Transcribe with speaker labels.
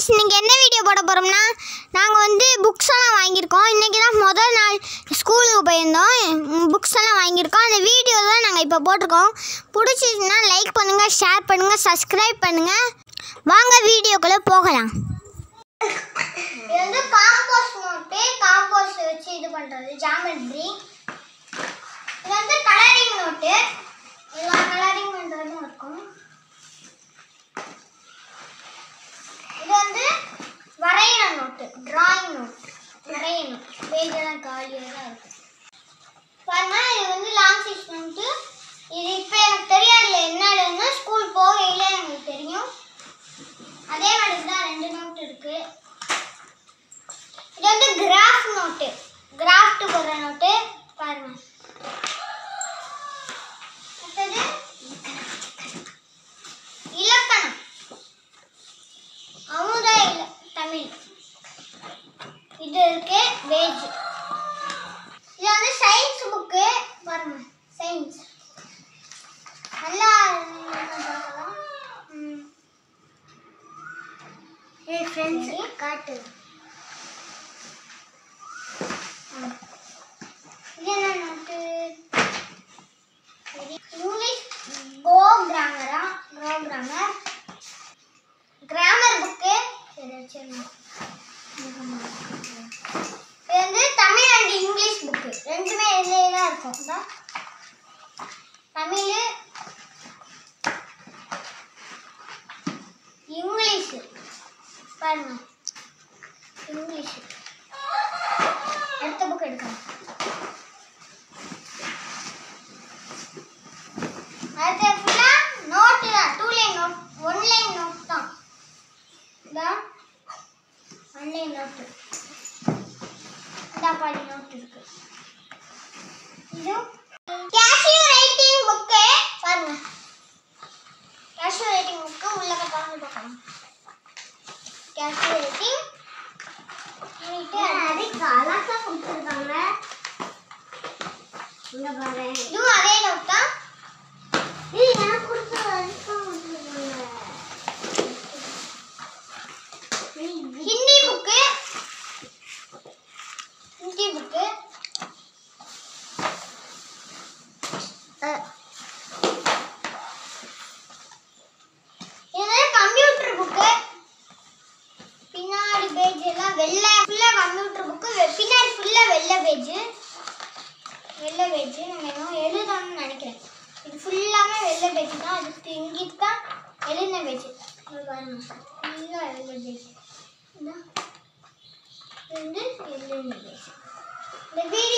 Speaker 1: இன்னைக்கு என்ன வீடியோ போட போகிறோம்னா நாங்கள் வந்து புக்ஸ் எல்லாம் வாங்கியிருக்கோம் இன்றைக்கி தான் முதல் நாள் ஸ்கூலுக்கு போயிருந்தோம் புக்ஸ் எல்லாம் வாங்கியிருக்கோம் அந்த வீடியோ தான் நாங்கள் இப்போ போட்டிருக்கோம் பிடிச்சிருந்துன்னா லைக் பண்ணுங்கள் ஷேர் பண்ணுங்கள் சப்ஸ்கிரைப் பண்ணுங்கள் வாங்க வீடியோக்குள்ளே போகலாம் இது வந்து காம்போஸ் நோட்டு காம்போஸ் வச்சு இது பண்ணுறது ஜாமெட்ரி இது வந்து கலரிங் நோட்டு எல்லா கலரிங் பண்ணுறதும் இருக்கும் இது வந்து வரைகிற நோட்டு டிராயிங் நோட் வரையணும் பேஜெல்லாம் காலியாக தான் இருக்கும் பாருங்க இது வந்து லாங் சைஸ் நோட்டு இது இப்போ எனக்கு தெரியாது என்னன்னு ஸ்கூல் போகையில் எனக்கு தெரியும் அதே மாதிரி தான் ரெண்டு நோட் இருக்கு இது வந்து கிராஃப் நோட்டு கிராஃப்ட் போடுற நோட்டு பாருங்க அடுத்தது இலக்கணம் அமுத இல்ல தமிழ் இது இருக்கு வேஜ் இது வந்து சயின்ஸ் புக்கு பாருங்க சயின்ஸ் நல்லா பார்க்கலாம் ம். ஏய் ஃப்ரெண்ட்ஸ் காட்டு ம். இது என்ன நோட்டு இங்கிலீஷ் கோ கிராமரா கோ கிராமர் கிராமர் புக்கு சரி வச்சிடலாம் இது வந்து தமிழ் அண்ட் இங்கிலீஷ் புக்கு ரெண்டுமே இதுலேயே தான் இருக்கும் இதா. தமிழ் இங்கிலீஷ் பாருங்க இங்கிலீஷ் அடுத்த புக் எடுக்கலாம் அடுத்து ஃபுல்லாக நோட்டு தான் two line note one line note தான் இதான் ஒன் லைன் நோட்டு இந்த பாடி நோட் இருக்கு இது கேஷியோ ரைட்டிங் புக்கு பாருங்க கேஷியோ ரைட்டிங் புக்கு உள்ள பார்த்து பார்க்கலாம் கேஷியோ ரைட்டிங் அதுக்கு அழகா கொடுத்துருக்காங்க இங்க பாரு இதுவும் அதே நோட் தான் இது எனக்கு கொடுத்த வரைக்கும் கொடுத்துருக்காங்க ஹிந்தி புக்கு ஹிந்தி புக்கு இது கம்ப்யூட்டர் புக்கு பின்னாடி பேஜ் எல்லாம் வெள்ளை ஃபுல்லாக கம்ப்யூட்டர் புக்கு பின்னாடி ஃபுல்லாக வெள்ளை பேஜ் வெள்ளை பேஜ் நம்ம இன்னும் எழுதணும்னு நினைக்கிறேன் இது ஃபுல்லாமே வெள்ளை பேஜ் தான் அதுக்கு இங்கிட்டு தான் எழுதின பேஜ் பாருங்க ஃபுல்லாக வெள்ளை பேஜ் இது வந்து எழுதின பேஜ் இந்த வீ